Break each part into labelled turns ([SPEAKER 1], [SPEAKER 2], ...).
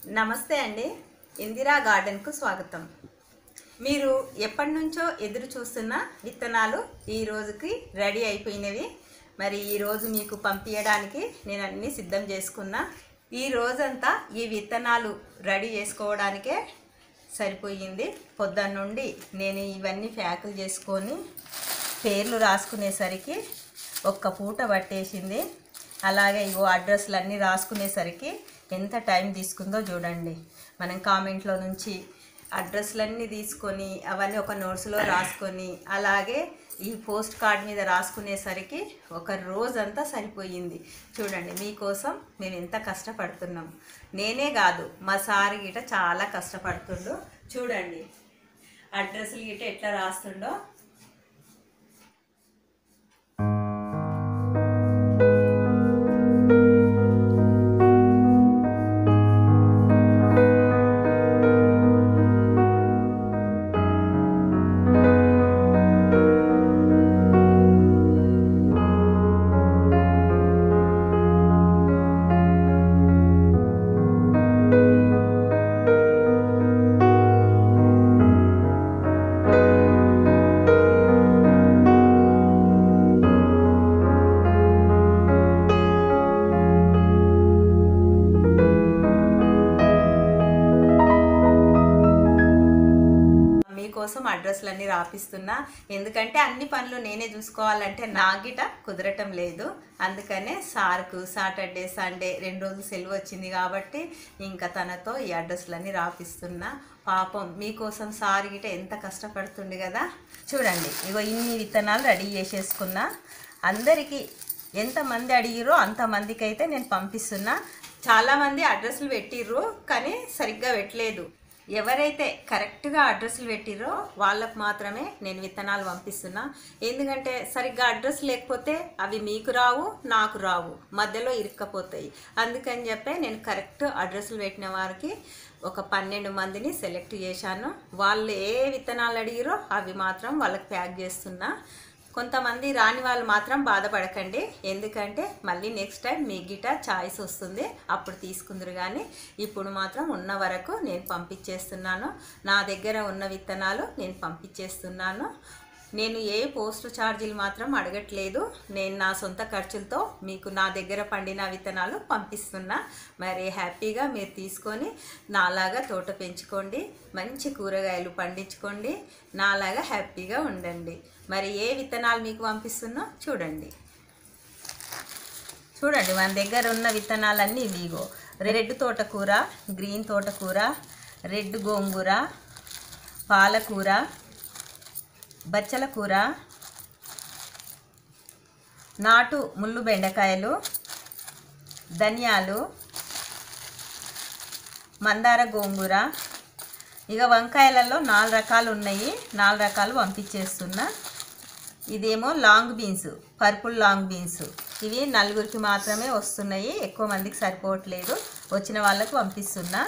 [SPEAKER 1] నమస్తే అండి ఇందిరా గార్డెన్కు స్వాగతం మీరు ఎప్పటి నుంచో ఎదురు చూస్తున్న విత్తనాలు ఈ రోజుకి రెడీ అయిపోయినవి మరి ఈ రోజు మీకు పంపించడానికి నేను అన్నీ సిద్ధం చేసుకున్నా ఈ రోజంతా ఈ విత్తనాలు రెడీ చేసుకోవడానికే సరిపోయింది పొద్దున్న నుండి నేను ఇవన్నీ ప్యాకులు చేసుకొని పేర్లు రాసుకునేసరికి ఒక్క పూట పట్టేసింది అలాగే ఇగో అడ్రస్లు అన్నీ రాసుకునేసరికి ఎంత టైం తీసుకుందో చూడండి మనం కామెంట్లో నుంచి అడ్రస్లన్నీ తీసుకొని అవన్నీ ఒక నోట్స్లో రాసుకొని అలాగే ఈ పోస్ట్ కార్డ్ మీద రాసుకునేసరికి ఒక రోజంతా సరిపోయింది చూడండి మీకోసం మేము ఎంత కష్టపడుతున్నాం నేనే కాదు మా సార్ గిట చాలా కష్టపడుతుండు చూడండి అడ్రస్లు గిట ఎట్లా రాస్తుండో మీకోసం అడ్రస్లన్నీ రాపిస్తున్నా ఎందుకంటే అన్ని పనులు నేనే చూసుకోవాలంటే నా గిట కుదరటం లేదు అందుకనే సార్కు సాటర్డే సండే రెండు రోజులు సెలవు వచ్చింది కాబట్టి ఇంకా తనతో ఈ అడ్రస్లన్నీ రాపిస్తున్నా పాపం మీకోసం సార్ గిట ఎంత కష్టపడుతుంది కదా చూడండి ఇగో ఇన్ని విత్తనాలు రెడీ చేసేసుకున్నా అందరికీ ఎంతమంది అడిగిరో అంతమందికి అయితే నేను పంపిస్తున్నా చాలామంది అడ్రస్లు పెట్టిర్రు కానీ సరిగ్గా పెట్టలేదు ఎవరైతే కరెక్ట్గా అడ్రస్లు పెట్టిరో వాళ్ళకు మాత్రమే నేను విత్తనాలు పంపిస్తున్నా ఎందుకంటే సరిగ్గా అడ్రస్ లేకపోతే అవి మీకు రావు నాకు రావు మధ్యలో ఇరుక్కపోతాయి అందుకని చెప్పే నేను కరెక్ట్ అడ్రస్లు పెట్టిన వారికి ఒక పన్నెండు మందిని సెలెక్ట్ చేశాను వాళ్ళు ఏ విత్తనాలు అడిగిరో అవి మాత్రం వాళ్ళకి ప్యాక్ చేస్తున్నా కొంతమంది రాని వాళ్ళు మాత్రం బాధపడకండి ఎందుకంటే మళ్ళీ నెక్స్ట్ టైం మీ గిట చాయిస్ వస్తుంది అప్పుడు తీసుకుందరు కానీ ఇప్పుడు మాత్రం ఉన్న వరకు నేను పంపించేస్తున్నాను నా దగ్గర ఉన్న విత్తనాలు నేను పంపించేస్తున్నాను నేను ఏ పోస్ట్ ఛార్జీలు మాత్రం అడగట్లేదు నేను నా సొంత ఖర్చులతో మీకు నా దగ్గర పండిన విత్తనాలు పంపిస్తున్నా మరి హ్యాపీగా మీరు తీసుకొని నాలాగా తోట పెంచుకోండి మంచి కూరగాయలు పండించుకోండి నాలాగా హ్యాపీగా ఉండండి మరి ఏ విత్తనాలు మీకు పంపిస్తున్నా చూడండి చూడండి మన దగ్గర ఉన్న విత్తనాలన్నీ ఇవిగో రెడ్ తోటకూర గ్రీన్ తోటకూర రెడ్ గోంగూర పాలకూర బచ్చల కూర నాటు ముళ్ళు బెండకాయలు ధనియాలు మందార గోంగూర ఇక వంకాయలలో నాలుగు రకాలు ఉన్నాయి నాలుగు రకాలు పంపించేస్తున్నా ఇదేమో long beans purple long beans ఇవి నలుగురికి మాత్రమే వస్తున్నాయి ఎక్కువ మందికి సరిపోవట్లేదు వచ్చిన వాళ్ళకు పంపిస్తున్నా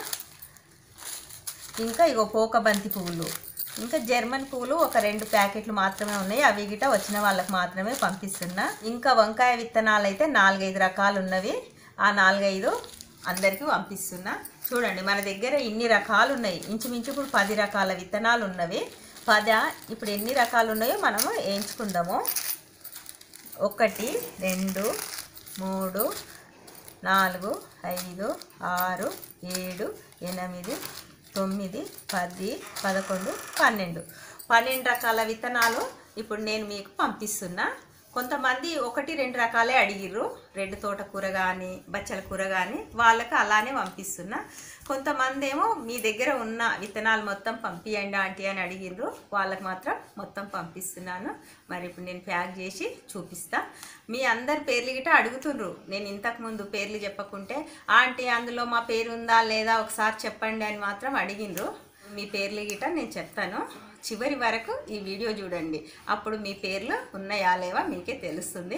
[SPEAKER 1] ఇంకా ఇగో పోక బంతి పువ్వులు ఇంకా జర్మన్ పువ్వులు ఒక రెండు ప్యాకెట్లు మాత్రమే ఉన్నాయి అవి గిట వచ్చిన వాళ్ళకి మాత్రమే పంపిస్తున్నా ఇంకా వంకాయ విత్తనాలు అయితే నాలుగైదు రకాలు ఉన్నవి ఆ నాలుగైదు అందరికీ పంపిస్తున్నా చూడండి మన దగ్గర ఇన్ని రకాలు ఉన్నాయి ఇంచుమించు ఇప్పుడు పది రకాల విత్తనాలు ఉన్నవి పద ఇప్పుడు ఎన్ని రకాలు ఉన్నాయో మనము వేయించుకుందాము ఒకటి రెండు మూడు నాలుగు ఐదు ఆరు ఏడు ఎనిమిది తొమ్మిది పది పదకొండు పన్నెండు పన్నెండు రకాల విత్తనాలు ఇప్పుడు నేను మీకు పంపిస్తున్నా కొంతమంది ఒకటి రెండు రకాలే అడిగిర్రు రెడ్ తోటకూర కానీ బచ్చల కూర కానీ వాళ్ళకి అలానే పంపిస్తున్నా కొంతమంది ఏమో మీ దగ్గర ఉన్న విత్తనాలు మొత్తం పంపియండి ఆంటీ అని అడిగిర్రు వాళ్ళకి మాత్రం మొత్తం పంపిస్తున్నాను మరి ఇప్పుడు నేను ప్యాక్ చేసి చూపిస్తా మీ అందరి పేర్లు గిట అడుగుతుండ్రు నేను ఇంతకుముందు పేర్లు చెప్పకుంటే ఆంటీ అందులో మా పేరు ఉందా లేదా ఒకసారి చెప్పండి అని మాత్రం అడిగిండ్రు మీ పేర్లు గిట నేను చెప్తాను చివరి వరకు ఈ వీడియో చూడండి అప్పుడు మీ పేర్లు ఉన్నాయా లేవా మీకే తెలుస్తుంది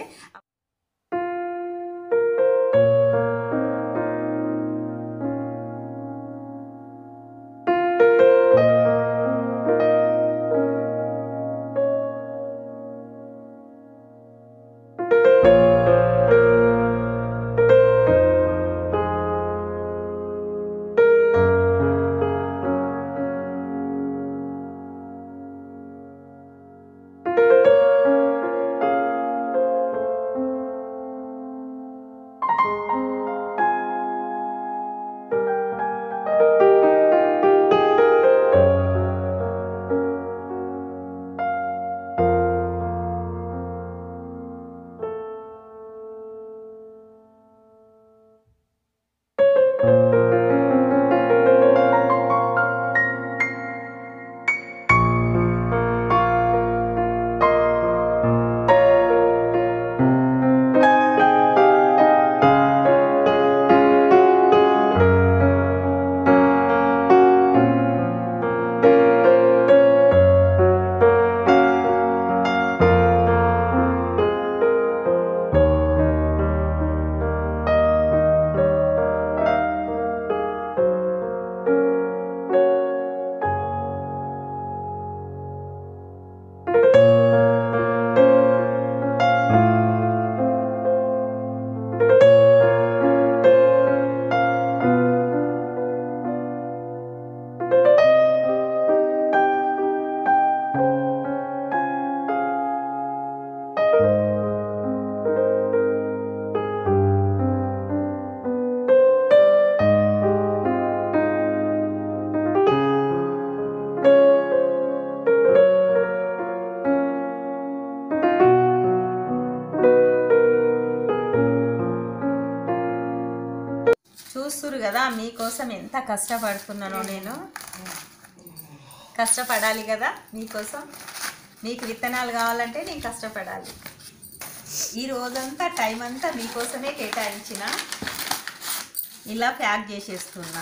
[SPEAKER 1] మీకోసం ఎంత కష్టపడుతున్నానో నేను కష్టపడాలి కదా మీకోసం మీకు విత్తనాలు కావాలంటే నేను కష్టపడాలి ఈ రోజంతా టైం అంతా మీకోసమే కేటాయించిన ఇలా ప్యాక్ చేసేస్తున్నా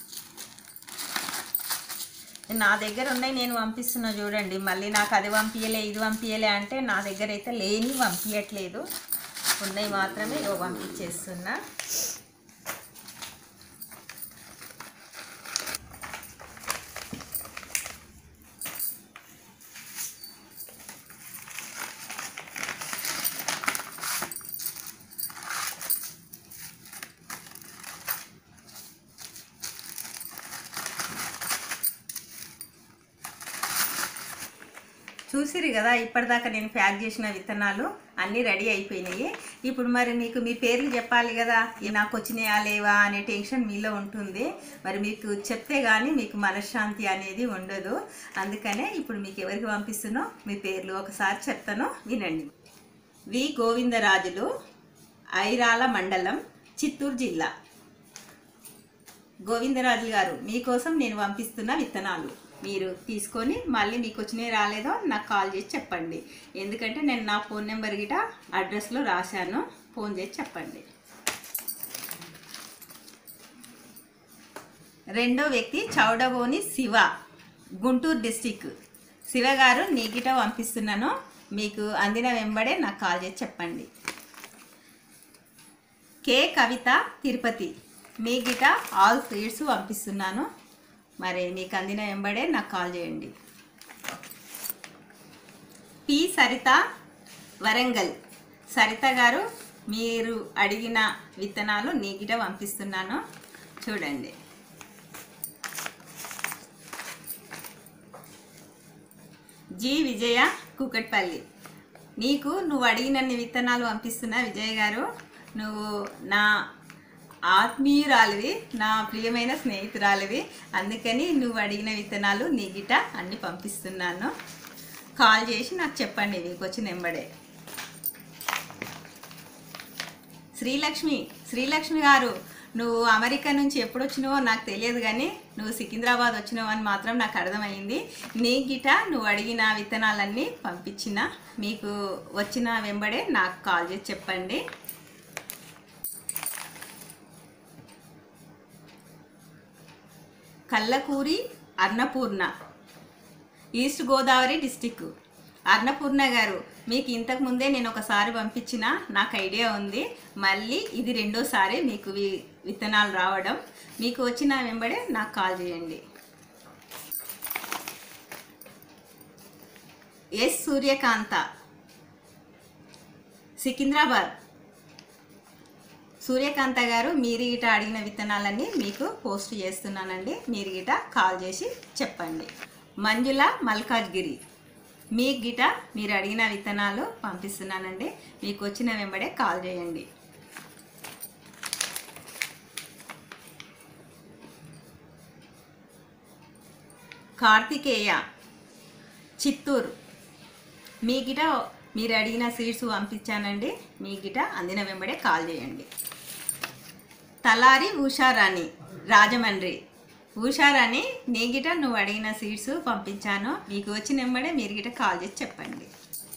[SPEAKER 1] నా దగ్గర ఉన్నాయి నేను పంపిస్తున్నా చూడండి మళ్ళీ నాకు అది పంపించలే ఇది పంపించలే అంటే నా దగ్గర అయితే లేని పంపించట్లేదు ఉన్నాయి మాత్రమే ఇగో పంపించేస్తున్నా చూసిరు కదా ఇప్పటిదాకా నేను ప్యాక్ చేసిన విత్తనాలు అన్నీ రెడీ అయిపోయినాయి ఇప్పుడు మరి మీకు మీ పేర్లు చెప్పాలి కదా ఈ నాకు వచ్చినాయా లేవా అనే టెన్షన్ మీలో ఉంటుంది మరి మీకు చెప్తే కానీ మీకు మనశ్శాంతి అనేది ఉండదు అందుకనే ఇప్పుడు మీకు ఎవరికి పంపిస్తున్నో మీ పేర్లు ఒకసారి చెప్తాను వినండి వి గోవిందరాజులు ఐరాల మండలం చిత్తూరు జిల్లా గోవిందరాజు గారు మీకోసం నేను పంపిస్తున్న విత్తనాలు మీరు తీసుకొని మళ్ళీ మీకు వచ్చినాయి రాలేదో నాకు కాల్ చేసి చెప్పండి ఎందుకంటే నేను నా ఫోన్ నెంబర్ గిట అడ్రస్లో రాశాను ఫోన్ చేసి చెప్పండి రెండో వ్యక్తి చౌడబోని శివ గుంటూరు డిస్టిక్ శివ గారు నీ గిట పంపిస్తున్నాను మీకు అందిన వెంబడే నాకు కాల్ చేసి చెప్పండి కే కవిత తిరుపతి మీ గిట ఆల్ స్వీట్స్ పంపిస్తున్నాను మరి మీకు అందిన వెంబడే నాకు కాల్ చేయండి పి సరిత వరంగల్ సరిత గారు మీరు అడిగిన విత్తనాలు నీ గిట పంపిస్తున్నాను చూడండి జి విజయ కుకట్పల్లి నీకు నువ్వు అడిగినన్ని విత్తనాలు పంపిస్తున్నా విజయ్ గారు నువ్వు నా ఆత్మీయురాలివి నా ప్రియమైన స్నేహితురాలివి అందుకని నువ్వు అడిగిన విత్తనాలు నీ గిట అన్ని పంపిస్తున్నాను కాల్ చేసి నాకు చెప్పండి మీకు వచ్చిన వెంబడే శ్రీలక్ష్మి శ్రీలక్ష్మి గారు నువ్వు అమెరికా నుంచి ఎప్పుడు వచ్చినావో నాకు తెలియదు కానీ నువ్వు సికింద్రాబాద్ వచ్చినావు అని మాత్రం నాకు అర్థమైంది నీ గిట నువ్వు అడిగిన విత్తనాలన్నీ పంపించిన మీకు వచ్చిన వెంబడే నాకు కాల్ చేసి చెప్పండి కల్లకూరి అన్నపూర్ణ ఈస్ట్ గోదావరి డిస్టిక్ అన్నపూర్ణ గారు మీకు ఇంతకు ముందే నేను ఒకసారి పంపించిన నాకు ఐడియా ఉంది మళ్ళీ ఇది రెండోసారి మీకు వి- విత్తనాలు రావడం మీకు వచ్చిన వెంబడే నాకు కాల్ చేయండి ఎస్ సూర్యకాంత సికింద్రాబాద్ సూర్యకాంత గారు మీరు గిట అడిగిన విత్తనాలన్నీ మీకు పోస్ట్ చేస్తున్నానండి మీరు గిట కాల్ చేసి చెప్పండి మంజుల మల్కాజ్గిరి మీ గిట మీరు అడిగిన విత్తనాలు పంపిస్తున్నానండి మీకు వచ్చిన వెంబడే కాల్ చేయండి కార్తికేయ చిత్తూరు మీ గిట మీరు అడిగిన సీట్స్ పంపించానండి మీ గిట అందిన వెంబడే కాల్ చేయండి తలారి ఉషారాణి రాజమండ్రి ఉషారాణి నీ గిట నువ్వు అడిగిన సీట్స్ పంపించాను మీకు వచ్చిన వెంబడే మీరు గిట కాల్ చేసి చెప్పండి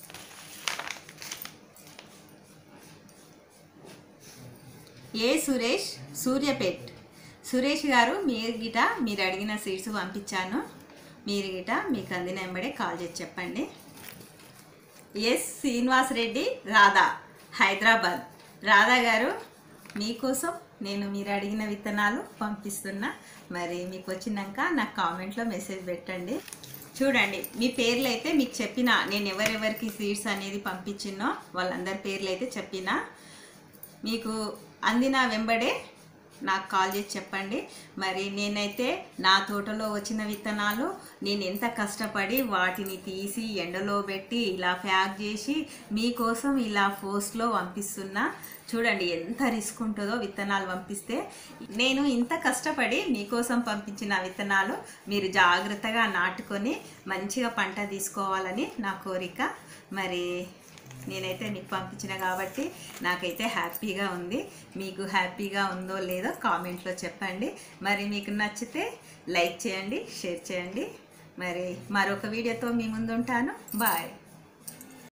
[SPEAKER 1] ఏ సురేష్ సూర్యపేట్ సురేష్ గారు మీరు గిట మీరు అడిగిన సీట్స్ పంపించాను మీరు గిట మీకు అందిన వెంబడే కాల్ చేసి చెప్పండి ఎస్ శ్రీనివాస్ రెడ్డి రాధా హైదరాబాద్ రాధా గారు మీకోసం నేను మీరు అడిగిన విత్తనాలు పంపిస్తున్నా మరి మీకు వచ్చినాక నాకు కామెంట్లో మెసేజ్ పెట్టండి చూడండి మీ పేర్లు అయితే మీకు చెప్పిన నేను ఎవరెవరికి సీడ్స్ అనేది పంపించినో వాళ్ళందరి పేర్లు అయితే చెప్పిన మీకు అందిన వెంబడే నాకు కాల్ చేసి చెప్పండి మరి నేనైతే నా తోటలో వచ్చిన విత్తనాలు నేను ఎంత కష్టపడి వాటిని తీసి ఎండలో పెట్టి ఇలా ప్యాక్ చేసి మీకోసం ఇలా పోస్ట్లో పంపిస్తున్నా చూడండి ఎంత రిస్క్ ఉంటుందో విత్తనాలు పంపిస్తే నేను ఇంత కష్టపడి మీకోసం పంపించిన విత్తనాలు మీరు జాగ్రత్తగా నాటుకొని మంచిగా పంట తీసుకోవాలని నా కోరిక మరి నేనైతే నీకు పంపించిన కాబట్టి నాకైతే హ్యాపీగా ఉంది మీకు హ్యాపీగా ఉందో లేదో కామెంట్లో చెప్పండి మరి మీకు నచ్చితే లైక్ చేయండి షేర్ చేయండి మరి మరొక వీడియోతో మీ ముందు ఉంటాను బాయ్